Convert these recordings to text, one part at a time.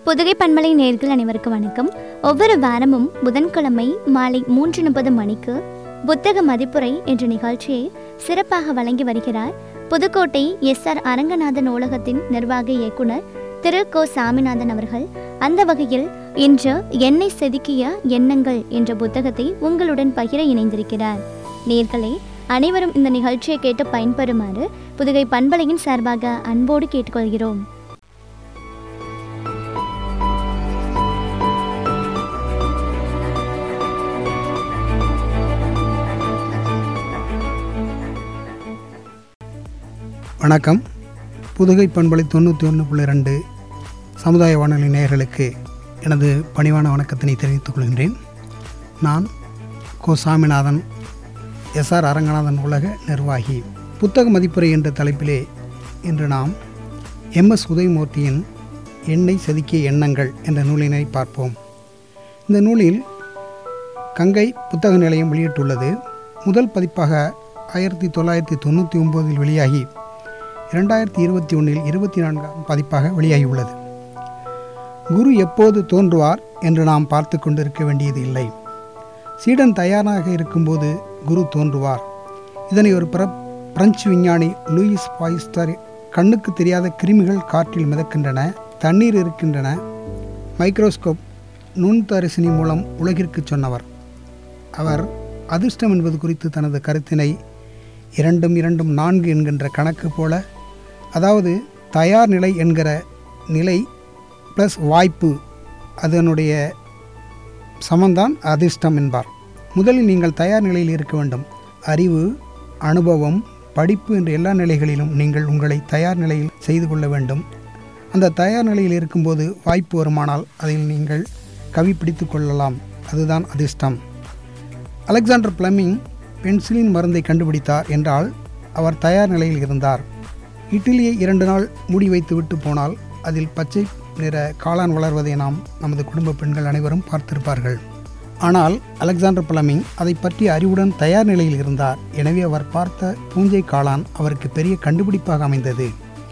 புதுகை பண்பலை நேர்கள் அனைவருக்கும் வணக்கம் ஒவ்வொரு வாரமும் புதன்கிழமை மாலை மூன்று முப்பது மணிக்கு புத்தக மதிப்புரை என்ற நிகழ்ச்சியை சிறப்பாக வழங்கி வருகிறார் புதுக்கோட்டை எஸ் ஆர் அரங்கநாதன் நூலகத்தின் நிர்வாக இயக்குனர் திரு கோ சாமிநாதன் அவர்கள் அந்த வகையில் இன்று என்னை செதுக்கிய எண்ணங்கள் என்ற புத்தகத்தை உங்களுடன் பகிர இணைந்திருக்கிறார் நேர்களே அனைவரும் இந்த நிகழ்ச்சியை கேட்டு பயன்பெறுமாறு புதுகை பண்பலையின் சார்பாக அன்போடு கேட்டுக்கொள்கிறோம் வணக்கம் புதுகை பண்பலை தொண்ணூற்றி ஒன்று புள்ளி ரெண்டு சமுதாய வானொலி நேயர்களுக்கு எனது பணிவான வணக்கத்தினை தெரிவித்துக் கொள்கின்றேன் நான் கோ சாமிநாதன் எஸ்ஆர் அரங்கநாதன் உலக நிர்வாகி புத்தக மதிப்புரை என்ற தலைப்பிலே இன்று நாம் எம்எஸ் உதயமூர்த்தியின் எண்ணெய் செதுக்கிய எண்ணங்கள் என்ற நூலினை பார்ப்போம் இந்த நூலில் கங்கை புத்தக நிலையம் வெளியிட்டுள்ளது முதல் பதிப்பாக ஆயிரத்தி தொள்ளாயிரத்தி தொண்ணூற்றி ஒம்போதில் வெளியாகி இரண்டாயிரத்தி இருபத்தி ஒன்றில் இருபத்தி நான்காம் பதிப்பாக வெளியாகியுள்ளது குரு எப்போது தோன்றுவார் என்று நாம் பார்த்து கொண்டிருக்க வேண்டியது இல்லை சீடன் தயாராக இருக்கும்போது குரு தோன்றுவார் இதனை ஒரு பிர பிரெஞ்சு விஞ்ஞானி லூயிஸ் பாயிஸ்டர் கண்ணுக்கு தெரியாத கிருமிகள் காற்றில் மிதக்கின்றன தண்ணீர் இருக்கின்றன மைக்ரோஸ்கோப் நுண்தரிசினி மூலம் உலகிற்கு சொன்னவர் அவர் அதிர்ஷ்டம் என்பது குறித்து தனது கருத்தினை இரண்டும் இரண்டும் நான்கு என்கின்ற கணக்கு போல அதாவது தயார் நிலை என்கிற நிலை ப்ளஸ் வாய்ப்பு அதனுடைய சமந்தான் அதிர்ஷ்டம் என்பார் முதலில் நீங்கள் தயார் நிலையில் இருக்க வேண்டும் அறிவு அனுபவம் படிப்பு என்ற எல்லா நிலைகளிலும் நீங்கள் உங்களை தயார் நிலையில் செய்து கொள்ள வேண்டும் அந்த தயார் நிலையில் இருக்கும்போது வாய்ப்பு வருமானால் அதில் நீங்கள் கவி பிடித்து கொள்ளலாம் அதுதான் அதிர்ஷ்டம் அலெக்சாண்டர் பிளமிங் பென்சிலின் மருந்தை கண்டுபிடித்தார் என்றால் அவர் தயார் நிலையில் இருந்தார் இட்லியை இரண்டு நாள் மூடி வைத்து விட்டு போனால் அதில் பச்சை நிற காளான் வளர்வதை நாம் நமது குடும்ப பெண்கள் அனைவரும் பார்த்திருப்பார்கள் ஆனால் அலெக்சாண்டர் பிளமிங் அதை பற்றி அறிவுடன் தயார் நிலையில் இருந்தார் எனவே அவர் பார்த்த பூஞ்சை காளான் அவருக்கு பெரிய கண்டுபிடிப்பாக அமைந்தது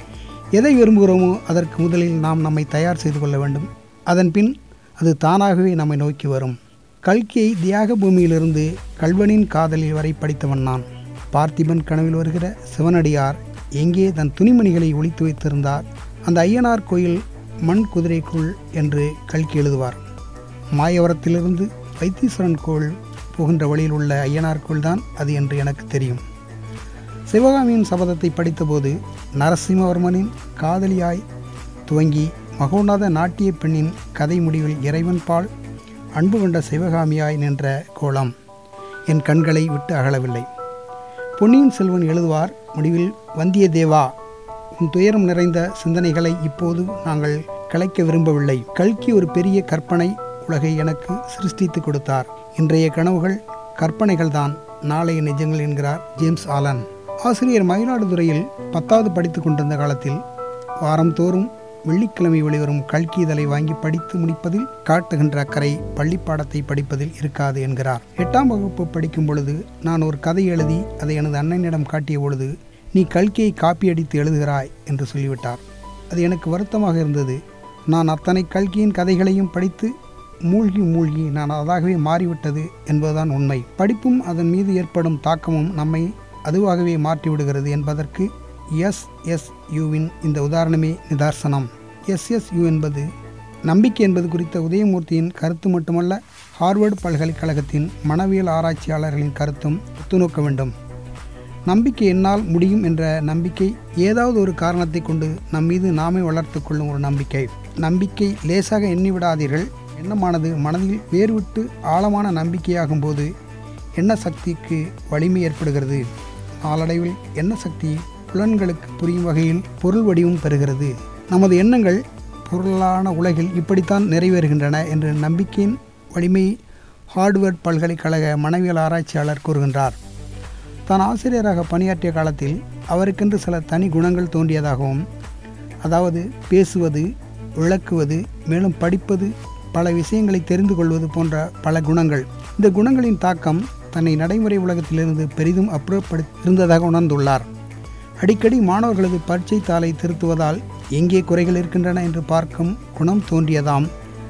எதை விரும்புகிறோமோ அதற்கு முதலில் நாம் நம்மை தயார் செய்து கொள்ள வேண்டும் அதன் பின் அது தானாகவே நம்மை நோக்கி வரும் கல்கியை தியாக பூமியிலிருந்து கல்வனின் காதலில் வரை படித்தவன் நான் பார்த்திபன் கனவில் வருகிற சிவனடியார் எங்கே தன் துணிமணிகளை ஒளித்து வைத்திருந்தார் அந்த ஐயனார் கோயில் மண் குதிரைக்குள் என்று கல்கி எழுதுவார் மாயவரத்திலிருந்து வைத்தீஸ்வரன் கோவில் போகின்ற வழியில் உள்ள ஐயனார் கோயில் தான் அது என்று எனக்கு தெரியும் சிவகாமியின் சபதத்தை படித்தபோது நரசிம்மவர்மனின் காதலியாய் துவங்கி மகோநாத நாட்டிய பெண்ணின் கதை முடிவில் இறைவன் பால் அன்பு கொண்ட சிவகாமியாய் நின்ற கோலம் என் கண்களை விட்டு அகலவில்லை பொன்னியின் செல்வன் எழுதுவார் முடிவில் வந்தியத்தேவா உன் துயரம் நிறைந்த சிந்தனைகளை இப்போது நாங்கள் கலைக்க விரும்பவில்லை கல்கி ஒரு பெரிய கற்பனை உலகை எனக்கு சிருஷ்டித்து கொடுத்தார் இன்றைய கனவுகள் கற்பனைகள்தான் நாளைய நிஜங்கள் என்கிறார் ஜேம்ஸ் ஆலன் ஆசிரியர் மயிலாடுதுறையில் பத்தாவது படித்து கொண்டிருந்த காலத்தில் வாரந்தோறும் வெள்ளிக்கிழமை வெளிவரும் கல்கி இதழை வாங்கி படித்து முடிப்பதில் காட்டுகின்ற அக்கறை பள்ளிப்பாடத்தை படிப்பதில் இருக்காது என்கிறார் எட்டாம் வகுப்பு படிக்கும் பொழுது நான் ஒரு கதை எழுதி அதை எனது அண்ணனிடம் காட்டிய பொழுது நீ கல்கியை காப்பி அடித்து எழுதுகிறாய் என்று சொல்லிவிட்டார் அது எனக்கு வருத்தமாக இருந்தது நான் அத்தனை கல்கியின் கதைகளையும் படித்து மூழ்கி மூழ்கி நான் அதாகவே மாறிவிட்டது என்பதுதான் உண்மை படிப்பும் அதன் மீது ஏற்படும் தாக்கமும் நம்மை அதுவாகவே மாற்றிவிடுகிறது என்பதற்கு எஸ்எஸ்யுவின் இந்த உதாரணமே நிதர்சனம் எஸ்எஸ்யு என்பது நம்பிக்கை என்பது குறித்த உதயமூர்த்தியின் கருத்து மட்டுமல்ல ஹார்வர்டு பல்கலைக்கழகத்தின் மனவியல் ஆராய்ச்சியாளர்களின் கருத்தும் ஒத்துநோக்க வேண்டும் நம்பிக்கை என்னால் முடியும் என்ற நம்பிக்கை ஏதாவது ஒரு காரணத்தை கொண்டு நம் மீது நாமே வளர்த்து கொள்ளும் ஒரு நம்பிக்கை நம்பிக்கை லேசாக எண்ணி விடாதீர்கள் எண்ணமானது மனதில் வேறுவிட்டு ஆழமான நம்பிக்கையாகும் போது எண்ண சக்திக்கு வலிமை ஏற்படுகிறது நாளடைவில் எண்ண சக்தி புலன்களுக்கு புரியும் வகையில் பொருள் வடிவம் பெறுகிறது நமது எண்ணங்கள் பொருளான உலகில் இப்படித்தான் நிறைவேறுகின்றன என்ற நம்பிக்கையின் வலிமை ஹார்ட்வர்ட் பல்கலைக்கழக மனவியல் ஆராய்ச்சியாளர் கூறுகின்றார் தான் ஆசிரியராக பணியாற்றிய காலத்தில் அவருக்கென்று சில தனி குணங்கள் தோன்றியதாகவும் அதாவது பேசுவது விளக்குவது மேலும் படிப்பது பல விஷயங்களை தெரிந்து கொள்வது போன்ற பல குணங்கள் இந்த குணங்களின் தாக்கம் தன்னை நடைமுறை உலகத்திலிருந்து பெரிதும் அப்புறப்படுத்தி இருந்ததாக உணர்ந்துள்ளார் அடிக்கடி மாணவர்களது பரீட்சை தாளை திருத்துவதால் எங்கே குறைகள் இருக்கின்றன என்று பார்க்கும் குணம் தோன்றியதாம்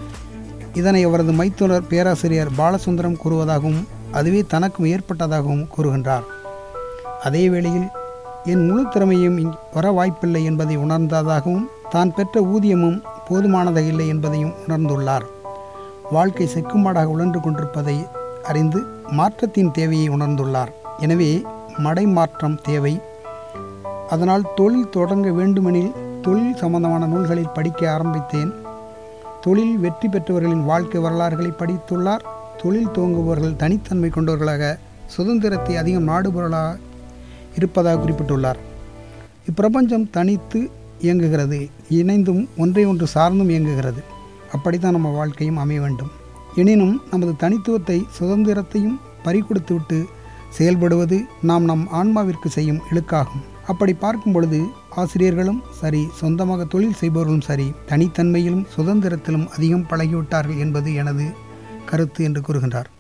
இதனை அவரது மைத்துனர் பேராசிரியர் பாலசுந்தரம் கூறுவதாகவும் அதுவே தனக்கும் ஏற்பட்டதாகவும் கூறுகின்றார் அதே வேளையில் என் முழு திறமையும் இங் வர வாய்ப்பில்லை என்பதை உணர்ந்ததாகவும் தான் பெற்ற ஊதியமும் போதுமானதாக இல்லை என்பதையும் உணர்ந்துள்ளார் வாழ்க்கை செக்குமாடாக உழன்று கொண்டிருப்பதை அறிந்து மாற்றத்தின் தேவையை உணர்ந்துள்ளார் எனவே மடை மாற்றம் தேவை அதனால் தொழில் தொடங்க வேண்டுமெனில் தொழில் சம்பந்தமான நூல்களில் படிக்க ஆரம்பித்தேன் தொழில் வெற்றி பெற்றவர்களின் வாழ்க்கை வரலாறுகளை படித்துள்ளார் தொழில் துவங்குபவர்கள் தனித்தன்மை கொண்டவர்களாக சுதந்திரத்தை அதிகம் நாடுபவர்களாக இருப்பதாக குறிப்பிட்டுள்ளார் இப்பிரபஞ்சம் தனித்து இயங்குகிறது இணைந்தும் ஒன்றை ஒன்று சார்ந்தும் இயங்குகிறது அப்படித்தான் நம்ம வாழ்க்கையும் அமைய வேண்டும் எனினும் நமது தனித்துவத்தை சுதந்திரத்தையும் பறிகொடுத்துவிட்டு செயல்படுவது நாம் நம் ஆன்மாவிற்கு செய்யும் இழுக்காகும் அப்படி பார்க்கும் பொழுது ஆசிரியர்களும் சரி சொந்தமாக தொழில் செய்பவர்களும் சரி தனித்தன்மையிலும் சுதந்திரத்திலும் அதிகம் பழகிவிட்டார்கள் என்பது எனது கருத்து என்று கூறுகின்றார்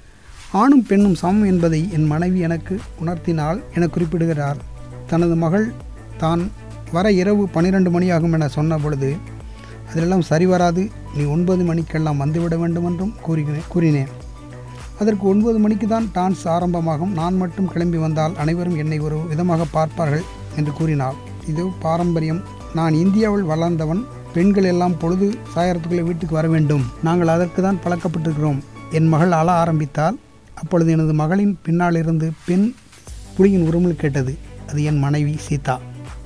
ஆணும் பெண்ணும் சமம் என்பதை என் மனைவி எனக்கு உணர்த்தினால் என குறிப்பிடுகிறார் தனது மகள் தான் வர இரவு பன்னிரண்டு மணி ஆகும் என சொன்ன பொழுது அதிலெல்லாம் சரி வராது நீ ஒன்பது மணிக்கெல்லாம் வந்துவிட வேண்டும் என்றும் கூறுகிறேன் கூறினேன் அதற்கு ஒன்பது மணிக்கு தான் டான்ஸ் ஆரம்பமாகும் நான் மட்டும் கிளம்பி வந்தால் அனைவரும் என்னை ஒரு விதமாக பார்ப்பார்கள் என்று கூறினாள் இது பாரம்பரியம் நான் இந்தியாவில் வளர்ந்தவன் பெண்கள் எல்லாம் பொழுது சாயறதுக்குள்ளே வீட்டுக்கு வர வேண்டும் நாங்கள் அதற்கு தான் பழக்கப்பட்டிருக்கிறோம் என் மகள் அழ ஆரம்பித்தால் அப்பொழுது எனது மகளின் பின்னால் இருந்து பெண் புலியின் உருமல் கேட்டது அது என் மனைவி சீதா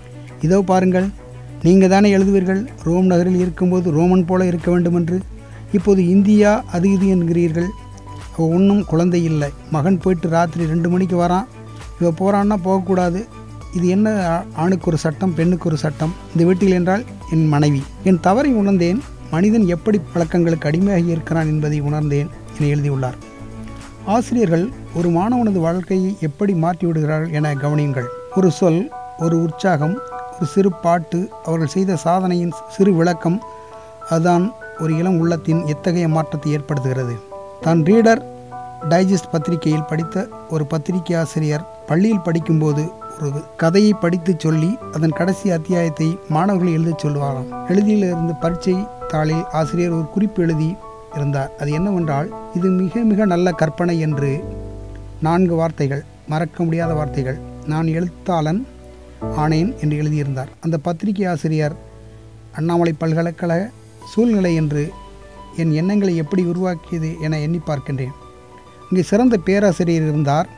இதோ பாருங்கள் நீங்கள் தானே எழுதுவீர்கள் ரோம் நகரில் இருக்கும்போது ரோமன் போல இருக்க வேண்டும் என்று இப்போது இந்தியா அது இது என்கிறீர்கள் அவ ஒன்றும் குழந்தை இல்லை மகன் போயிட்டு ராத்திரி ரெண்டு மணிக்கு வரான் இவ போகிறான்னா போகக்கூடாது இது என்ன ஆ- ஆணுக்கு ஒரு சட்டம் பெண்ணுக்கு ஒரு சட்டம் இந்த வீட்டில் என்றால் என் மனைவி என் தவறை உணர்ந்தேன் மனிதன் எப்படி பழக்கங்களுக்கு அடிமையாகி இருக்கிறான் என்பதை உணர்ந்தேன் என எழுதியுள்ளார் ஆசிரியர்கள் ஒரு மாணவனது வாழ்க்கையை எப்படி மாற்றி விடுகிறார்கள் என கவனியுங்கள் ஒரு சொல் ஒரு உற்சாகம் ஒரு சிறு பாட்டு அவர்கள் செய்த சாதனையின் சிறு விளக்கம் அதுதான் ஒரு இளம் உள்ளத்தின் எத்தகைய மாற்றத்தை ஏற்படுத்துகிறது தான் ரீடர் டைஜஸ்ட் பத்திரிகையில் படித்த ஒரு பத்திரிகை ஆசிரியர் பள்ளியில் படிக்கும்போது ஒரு கதையை படித்து சொல்லி அதன் கடைசி அத்தியாயத்தை மாணவர்கள் எழுதச் சொல்லுவாராம் எழுதியிலிருந்து பரீட்சை தாளில் ஆசிரியர் ஒரு குறிப்பு எழுதி இருந்தார் அது என்னவென்றால் இது மிக மிக நல்ல கற்பனை என்று நான்கு வார்த்தைகள் மறக்க முடியாத வார்த்தைகள் நான் எழுத்தாளன் ஆனேன் என்று எழுதியிருந்தார் அந்த பத்திரிகை ஆசிரியர் அண்ணாமலை பல்கலைக்கழக சூழ்நிலை என்று என் எண்ணங்களை எப்படி உருவாக்கியது என எண்ணி பார்க்கின்றேன் இங்கே சிறந்த பேராசிரியர் இருந்தார்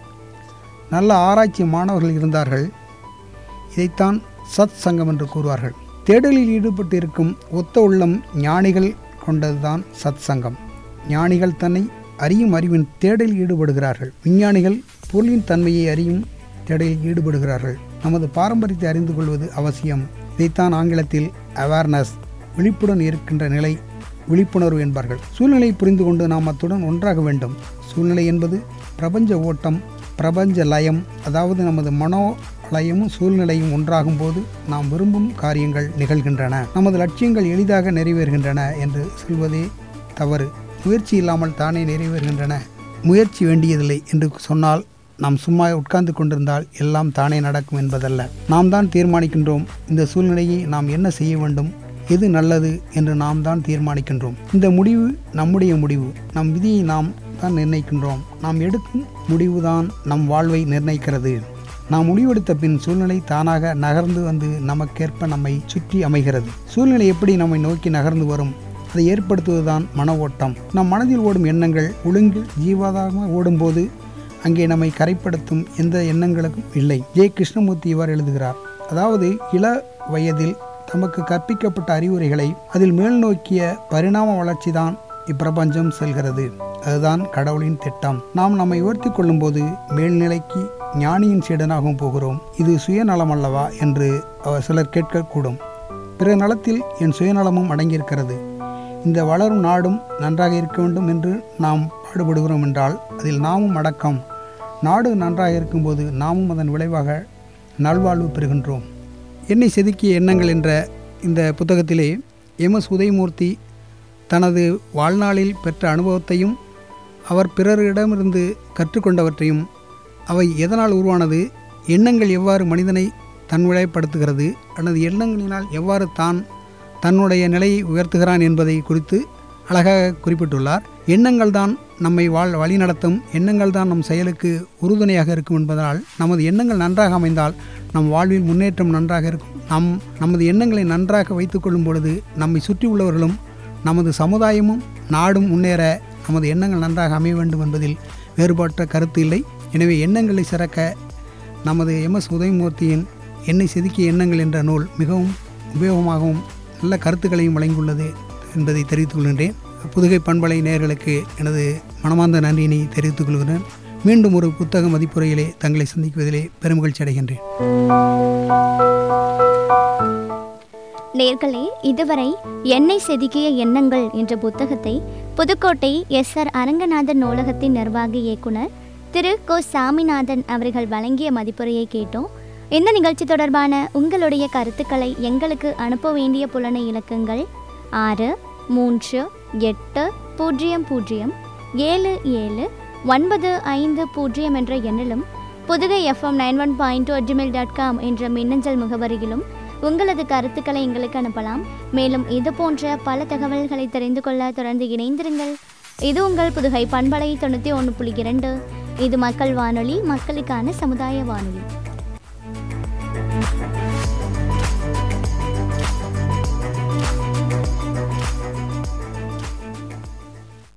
நல்ல ஆராய்ச்சி மாணவர்கள் இருந்தார்கள் இதைத்தான் சத் சங்கம் என்று கூறுவார்கள் தேடலில் ஈடுபட்டு இருக்கும் ஒத்த உள்ளம் ஞானிகள் கொண்டதுதான் சத் சங்கம் ஞானிகள் தன்னை அறியும் அறிவின் தேடலில் ஈடுபடுகிறார்கள் விஞ்ஞானிகள் பொருளின் தன்மையை அறியும் தேடலில் ஈடுபடுகிறார்கள் நமது பாரம்பரியத்தை அறிந்து கொள்வது அவசியம் இதைத்தான் ஆங்கிலத்தில் அவேர்னஸ் விழிப்புடன் இருக்கின்ற நிலை விழிப்புணர்வு என்பார்கள் சூழ்நிலையை புரிந்து கொண்டு நாம் அத்துடன் ஒன்றாக வேண்டும் சூழ்நிலை என்பது பிரபஞ்ச ஓட்டம் பிரபஞ்ச லயம் அதாவது நமது மனோ லயமும் சூழ்நிலையும் ஒன்றாகும் போது நாம் விரும்பும் காரியங்கள் நிகழ்கின்றன நமது லட்சியங்கள் எளிதாக நிறைவேறுகின்றன என்று சொல்வதே தவறு முயற்சி இல்லாமல் தானே நிறைவேறுகின்றன முயற்சி வேண்டியதில்லை என்று சொன்னால் நாம் சும்மா உட்கார்ந்து கொண்டிருந்தால் எல்லாம் தானே நடக்கும் என்பதல்ல நாம் தான் தீர்மானிக்கின்றோம் இந்த சூழ்நிலையை நாம் என்ன செய்ய வேண்டும் எது நல்லது என்று நாம் தான் தீர்மானிக்கின்றோம் இந்த முடிவு நம்முடைய முடிவு நம் விதியை நாம் தான் நிர்ணயிக்கின்றோம் நாம் எடுக்கும் முடிவுதான் நம் வாழ்வை நிர்ணயிக்கிறது நாம் முடிவெடுத்த பின் சூழ்நிலை தானாக நகர்ந்து வந்து நமக்கேற்ப நம்மை சுற்றி அமைகிறது சூழ்நிலை எப்படி நம்மை நோக்கி நகர்ந்து வரும் அதை ஏற்படுத்துவதுதான் மன ஓட்டம் நம் மனதில் ஓடும் எண்ணங்கள் ஒழுங்கில் ஜீவாதாரமாக ஓடும்போது அங்கே நம்மை கரைப்படுத்தும் எந்த எண்ணங்களுக்கும் இல்லை ஜே கிருஷ்ணமூர்த்தி இவ்வாறு எழுதுகிறார் அதாவது இள வயதில் தமக்கு கற்பிக்கப்பட்ட அறிவுரைகளை அதில் மேல் நோக்கிய பரிணாம வளர்ச்சி தான் இப்பிரபஞ்சம் செல்கிறது அதுதான் கடவுளின் திட்டம் நாம் நம்மை உயர்த்தி கொள்ளும்போது மேல்நிலைக்கு ஞானியின் சீடனாகவும் போகிறோம் இது சுயநலம் அல்லவா என்று அவர் சிலர் கேட்கக்கூடும் பிற நலத்தில் என் சுயநலமும் அடங்கியிருக்கிறது இந்த வளரும் நாடும் நன்றாக இருக்க வேண்டும் என்று நாம் பாடுபடுகிறோம் என்றால் அதில் நாமும் அடக்கம் நாடு நன்றாக இருக்கும்போது நாமும் அதன் விளைவாக நல்வாழ்வு பெறுகின்றோம் என்னை செதுக்கிய எண்ணங்கள் என்ற இந்த புத்தகத்திலே எம் எஸ் உதயமூர்த்தி தனது வாழ்நாளில் பெற்ற அனுபவத்தையும் அவர் பிறரிடமிருந்து கற்றுக்கொண்டவற்றையும் அவை எதனால் உருவானது எண்ணங்கள் எவ்வாறு மனிதனை தன்முறைப்படுத்துகிறது அல்லது எண்ணங்களினால் எவ்வாறு தான் தன்னுடைய நிலையை உயர்த்துகிறான் என்பதை குறித்து அழகாக குறிப்பிட்டுள்ளார் எண்ணங்கள் தான் நம்மை வாழ் வழிநடத்தும் எண்ணங்கள் தான் நம் செயலுக்கு உறுதுணையாக இருக்கும் என்பதனால் நமது எண்ணங்கள் நன்றாக அமைந்தால் நம் வாழ்வில் முன்னேற்றம் நன்றாக இருக்கும் நம் நமது எண்ணங்களை நன்றாக வைத்துக்கொள்ளும் பொழுது நம்மை சுற்றி உள்ளவர்களும் நமது சமுதாயமும் நாடும் முன்னேற நமது எண்ணங்கள் நன்றாக அமைய வேண்டும் என்பதில் வேறுபட்ட கருத்து இல்லை எனவே எண்ணங்களை சிறக்க நமது எம்எஸ் உதயமூர்த்தியின் என்னை செதுக்கிய எண்ணங்கள் என்ற நூல் மிகவும் உபயோகமாகவும் நல்ல கருத்துக்களையும் வழங்கியுள்ளது என்பதை தெரிவித்துக் கொள்கின்றேன் புதுகை பண்பலை நேயர்களுக்கு எனது மனமார்ந்த நன்றியினை தெரிவித்துக் கொள்கிறேன் மீண்டும் ஒரு புத்தக மதிப்புரையிலே தங்களை சந்திக்குவதிலே பெருமகிழ்ச்சி அடைகின்றேன் நேர்களே இதுவரை என்னை செதுக்கிய எண்ணங்கள் என்ற புத்தகத்தை புதுக்கோட்டை எஸ் ஆர் அரங்கநாதன் நூலகத்தின் நிர்வாக இயக்குனர் திரு கோ சாமிநாதன் அவர்கள் வழங்கிய மதிப்புரையை கேட்டோம் இந்த நிகழ்ச்சி தொடர்பான உங்களுடைய கருத்துக்களை எங்களுக்கு அனுப்ப வேண்டிய புலனை இலக்கங்கள் ஆறு மூன்று எட்டு பூஜ்ஜியம் பூஜ்ஜியம் ஏழு ஏழு ஒன்பது ஐந்து பூஜ்ஜியம் என்ற எண்ணிலும் Pudugai FM nine one point two at gmail dot com என்ற மின்னஞ்சல் முகவரியிலும் உங்களது கருத்துக்களை எங்களுக்கு அனுப்பலாம் மேலும் இது போன்ற பல தகவல்களை தெரிந்து கொள்ள தொடர்ந்து இணைந்திருங்கள் இது உங்கள் புதுகை பண்பலை தொண்ணூற்றி ஒன்று புள்ளி இரண்டு இது மக்கள் வானொலி மக்களுக்கான சமுதாய வானொலி